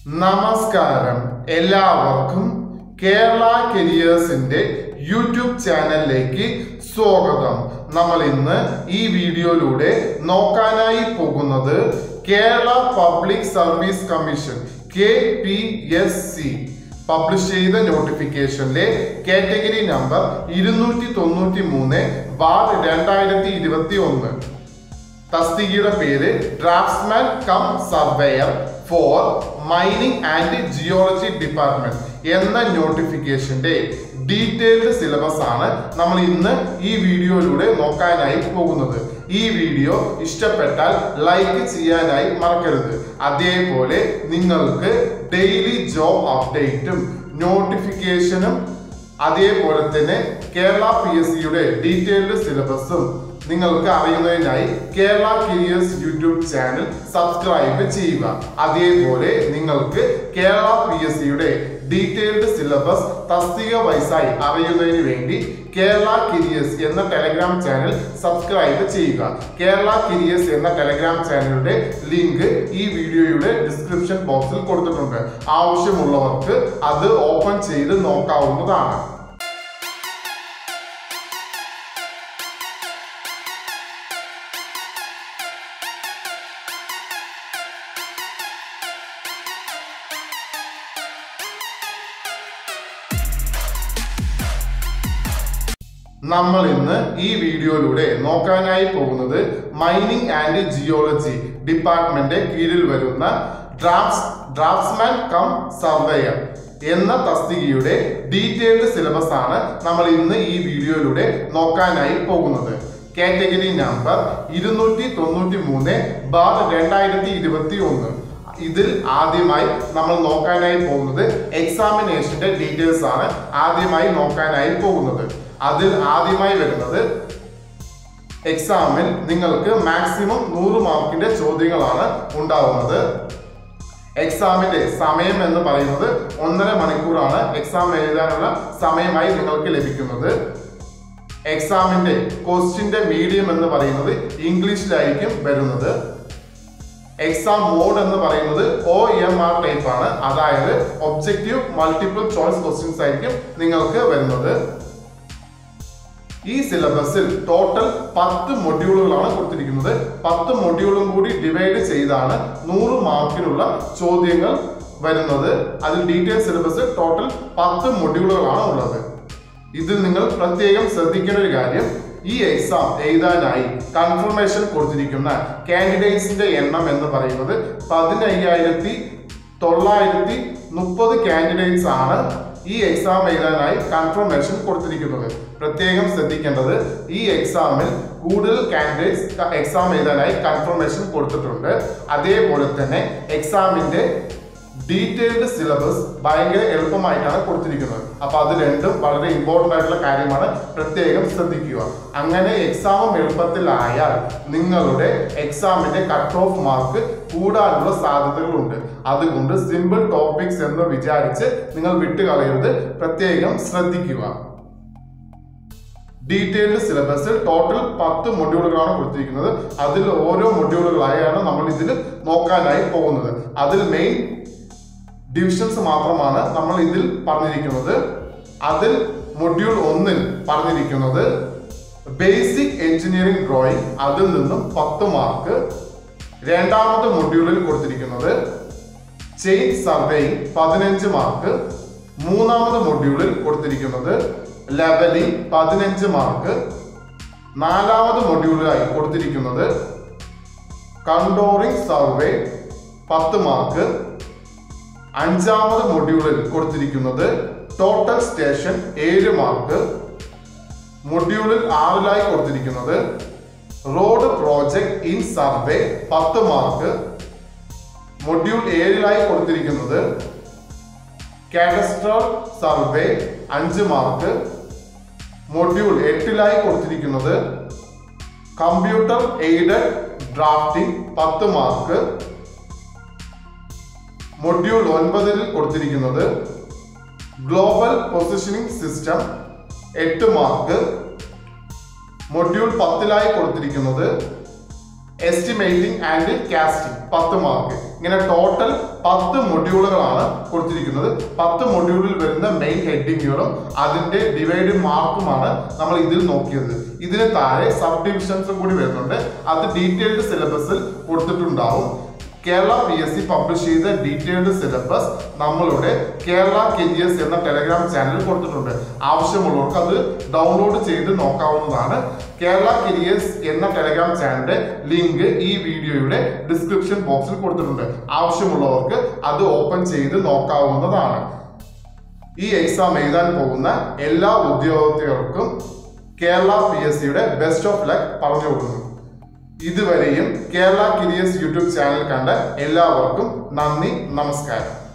നമസ്കാരം എല്ലാവർക്കും കേരള കരിയേഴ്സിന്റെ യൂട്യൂബ് ചാനലിലേക്ക് സ്വാഗതം നമ്മൾ ഇന്ന് ഈ വീഡിയോയിലൂടെ നോക്കാനായി പോകുന്നത് Kerala public service commission K P S C publish ചെയ്ത നോട്ടിഫിക്കേഷനിലെ കാറ്റഗറി നമ്പർ ഇരുന്നൂറ്റി തൊണ്ണൂറ്റി മൂന്ന് ബാർ രണ്ടായിരത്തി ഇരുപത്തി ഒന്ന് തസ്തികയുടെ പേര് draftsman cum surveyor for mining and geology department എന്ന നോട്ടിഫിക്കേഷന്റെ ഡീറ്റെയിൽഡ് സിലബസ് ആണ് നമ്മൾ ഇന്ന് ഈ വീഡിയോയിലൂടെ നോക്കാനായി പോകുന്നത് ഈ വീഡിയോ ഇഷ്ടപ്പെട്ടാൽ ലൈക്ക് ചെയ്യാനായി മറക്കരുത് അതേപോലെ നിങ്ങൾക്ക് ഡെയിലി ജോബ് അപ്ഡേറ്റും നോട്ടിഫിക്കേഷനും അതേപോലെ തന്നെ കേരള പി എസ് സിയുടെ ഡീറ്റെയിൽഡ് സിലബസും നിങ്ങൾക്ക് അറിയുന്നതിനായി Kerala careers YouTube channel subscribe ചെയ്യുക അതേപോലെ നിങ്ങൾക്ക് കേരള പി എസ് സിയുടെ ഡീറ്റെയിൽഡ് സിലബസ് തസ്തിക വയസ്സായി അറിയുന്നതിന് വേണ്ടി കേരള കരിയേഴ്സ് എന്ന ടെലഗ്രാം ചാനൽ സബ്സ്ക്രൈബ് ചെയ്യുക കേരള കരിയേഴ്സ് എന്ന ടെലഗ്രാം ചാനലിന്റെ ലിങ്ക് ഈ വീഡിയോയുടെ ഡിസ്ക്രിപ്ഷൻ ബോക്സിൽ കൊടുത്തിട്ടുണ്ട് ആവശ്യമുള്ളവർക്ക് അത് ഓപ്പൺ ചെയ്ത് നോക്കാവുന്നതാണ് നമ്മൾ ഇന്ന് ഈ വീഡിയോയിലൂടെ നോക്കാനായി പോകുന്നത് മൈനിങ് ആൻഡ് ജിയോളജി ഡിപ്പാർട്ട്മെന്റ് കീഴിൽ വരുന്ന ഡ്രാഫ്റ്റ്സ് ഡ്രാഫ്റ്റ്സ്മാൻ കം സർവേയർ എന്ന തസ്തികയുടെ ഡീറ്റെയിൽഡ് സിലബസ് ആണ് നമ്മൾ ഇന്ന് ഈ വീഡിയോയിലൂടെ നോക്കാനായി പോകുന്നത് കാറ്റഗറി നമ്പർ ഇരുന്നൂറ്റി തൊണ്ണൂറ്റി മൂന്ന് ബാർ രണ്ടായിരത്തി ഇരുപത്തി ഒന്ന് ഇതിൽ ആദ്യമായി നമ്മൾ നോക്കാനായി പോകുന്നത് എക്സാമിനേഷന്റെ ഡീറ്റെയിൽസ് ആണ് ആദ്യമായി നോക്കാനായി പോകുന്നത് അതിൽ ആദ്യമായി വരുന്നത് എക്സാമിൽ നിങ്ങൾക്ക് മാക്സിമം നൂറ് മാർക്കിന്റെ ചോദ്യങ്ങളാണ് ഉണ്ടാവുന്നത് എക്സാമിന്റെ സമയം എന്ന് പറയുന്നത് ഒന്നര മണിക്കൂറാണ് എക്സാം എഴുതാനുള്ള സമയമായി നിങ്ങൾക്ക് ലഭിക്കുന്നത് എക്സാമിന്റെ ക്വസ്റ്റിന്റെ മീഡിയം എന്ന് പറയുന്നത് ഇംഗ്ലീഷിലായിരിക്കും വരുന്നത് എക്സാം മോഡ് എന്ന് പറയുന്നത് ഒ എം ആർ ടൈപ്പ് ആണ് അതായത് ഒബ്ജക്റ്റീവ് മൾട്ടിപ്പിൾ ചോയ്സ് ക്വസ്റ്റ്യൻസ് ആയിരിക്കും നിങ്ങൾക്ക് വരുന്നത് ഈ സിലബസിൽ ടോട്ടൽ പത്ത് മൊഡ്യൂളുകളാണ് കൊടുത്തിരിക്കുന്നത് പത്ത് മൊഡ്യൂളും കൂടി ഡിവൈഡ് ചെയ്താണ് നൂറ് മാർക്കിനുള്ള ചോദ്യങ്ങൾ വരുന്നത് അതിൽ ഡീറ്റെയിൽ സിലബസ് ടോട്ടൽ പത്ത് മൊഡ്യൂളുകളാണ് ഉള്ളത് ഇതിൽ നിങ്ങൾ പ്രത്യേകം ശ്രദ്ധിക്കേണ്ട ഒരു കാര്യം ഈ എക്സാം എഴുതാനായി കൺഫർമേഷൻ കൊടുത്തിരിക്കുന്ന കാൻഡിഡേറ്റ്സിന്റെ എണ്ണം എന്ന് പറയുന്നത് പതിനയ്യായിരത്തി തൊള്ളായിരത്തി മുപ്പത് കാൻഡിഡേറ്റ്സ് ആണ് ഈ എക്സാം എഴുതാനായി കൺഫർമേഷൻ കൊടുത്തിരിക്കുന്നത് പ്രത്യേകം ശ്രദ്ധിക്കേണ്ടത് ഈ എക്സാമിൽ കൂടുതൽ കാൻഡിഡേറ്റ്സ് എക്സാം എഴുതാനായി കൺഫർമേഷൻ കൊടുത്തിട്ടുണ്ട് അതേപോലെ തന്നെ എക്സാമിന്റെ ഡീറ്റെയിൽഡ് സിലബസ് ഭയങ്കര എളുപ്പമായിട്ടാണ് കൊടുത്തിരിക്കുന്നത് അപ്പൊ അത് രണ്ടും വളരെ ഇമ്പോർട്ടൻ്റ് ആയിട്ടുള്ള കാര്യമാണ് പ്രത്യേകം ശ്രദ്ധിക്കുക അങ്ങനെ എക്സാമും എളുപ്പത്തിലായാൽ നിങ്ങളുടെ എക്സാമിന്റെ കട്ട് ഓഫ് മാർക്ക് കൂടാനുള്ള സാധ്യതകളുണ്ട് അതുകൊണ്ട് സിമ്പിൾ ടോപ്പിക്സ് എന്ന് വിചാരിച്ച് നിങ്ങൾ വിട്ടുകളയരുത് പ്രത്യേകം ശ്രദ്ധിക്കുക ഡീറ്റെയിൽഡ് സിലബസിൽ ടോട്ടൽ പത്ത് മൊഡ്യൂളുകളാണ് കൊടുത്തിരിക്കുന്നത് അതിൽ ഓരോ മൊഡ്യൂളുകളായാണ് നമ്മൾ ഇതിൽ നോക്കാനായി പോകുന്നത് അതിൽ മെയിൻ ഡിവിഷൻസ് മാത്രമാണ് നമ്മൾ ഇതിൽ പറഞ്ഞിരിക്കുന്നത് അതിൽ മൊഡ്യൂൾ ഒന്നിൽ പറഞ്ഞിരിക്കുന്നത് ബേസിക് എഞ്ചിനീയറിംഗ് ഡ്രോയിങ് അതിൽ നിന്നും പത്ത് മാർക്ക് രണ്ടാമത്തെ മൊഡ്യൂളിൽ കൊടുത്തിരിക്കുന്നത് ചെയിൻ സർവേയിങ് പതിനഞ്ച് മാർക്ക് മൂന്നാമത് മൊഡ്യൂളിൽ കൊടുത്തിരിക്കുന്നത് ലെവലിംഗ് പതിനഞ്ച് മാർക്ക് നാലാമത് മൊഡ്യൂളിലായി കൊടുത്തിരിക്കുന്നത് കണ്ടോറിംഗ് സർവേ പത്ത് മാർക്ക് അഞ്ചാമത് മൊഡ്യൂളിൽ കൊടുത്തിരിക്കുന്നത് ടോട്ടൽ സ്റ്റേഷൻ ഏഴ് മാർക്ക് മൊഡ്യൂളിൽ ആറിലായി കൊടുത്തിരിക്കുന്നത് റോഡ് പ്രോജക്ട് ഇൻ സർവേ പത്ത് മാർക്ക് മൊഡ്യൂൾ ഏഴിലായി കൊടുത്തിരിക്കുന്നത് കാഡസ്ട്രൽ സർവേ അഞ്ച് മാർക്ക് മൊഡ്യൂൾ എട്ടിലായി കൊടുത്തിരിക്കുന്നത് കമ്പ്യൂട്ടർ എയ്ഡഡ് ഡ്രാഫ്റ്റിംഗ് പത്ത് മാർക്ക് മൊഡ്യൂൾ ഒൻപതിൽ കൊടുത്തിരിക്കുന്നത് ഗ്ലോബൽ പൊസിഷനിങ് സിസ്റ്റം എട്ട് മാർക്ക് മൊഡ്യൂൾ പത്തിലായി കൊടുത്തിരിക്കുന്നത് എസ്റ്റിമേറ്റിംഗ് ആൻഡ് കാസ്റ്റിംഗ് പത്ത് മാർക്ക് ഇങ്ങനെ ടോട്ടൽ പത്ത് മൊഡ്യൂളുകളാണ് കൊടുത്തിരിക്കുന്നത് പത്ത് മൊഡ്യൂളിൽ വരുന്ന മെയിൻ ഹെഡിങ്ങുകളും അതിന്റെ ഡിവൈഡ് മാർക്കുമാണ് നമ്മൾ ഇതിൽ നോക്കിയത് ഇതിന് താഴെ സബ് ഡിവിഷൻസും കൂടി വരുന്നുണ്ട് അത് ഡീറ്റെയിൽഡ് സിലബസിൽ കൊടുത്തിട്ടുണ്ടാവും Kerala P S C publish ചെയ്ത ഡീറ്റെയിൽഡ് സിലബസ് നമ്മളുടെ കേരള കരിയേഴ്സ് എന്ന ടെലഗ്രാം ചാനലിൽ കൊടുത്തിട്ടുണ്ട് ആവശ്യമുള്ളവർക്ക് അത് ഡൗൺലോഡ് ചെയ്ത് നോക്കാവുന്നതാണ് കേരള കരിയേഴ്സ് എന്ന ടെലഗ്രാം ചാനലിന്റെ ലിങ്ക് ഈ വീഡിയോയുടെ ഡിസ്ക്രിപ്ഷൻ ബോക്സിൽ കൊടുത്തിട്ടുണ്ട് ആവശ്യമുള്ളവർക്ക് അത് ഓപ്പൺ ചെയ്ത് നോക്കാവുന്നതാണ് ഈ എക്സാം എഴുതാൻ പോകുന്ന എല്ലാ ഉദ്യോഗാർത്ഥികൾക്കും കേരള പി എസ് സിയുടെ ബെസ്റ്റ് ഓഫ് ലക്ക് പറഞ്ഞു കൊടുക്കുന്നു ഇതുവരെയും കേരള കിരിയസ് യൂട്യൂബ് ചാനൽ കണ്ട എല്ലാവർക്കും നന്ദി നമസ്കാരം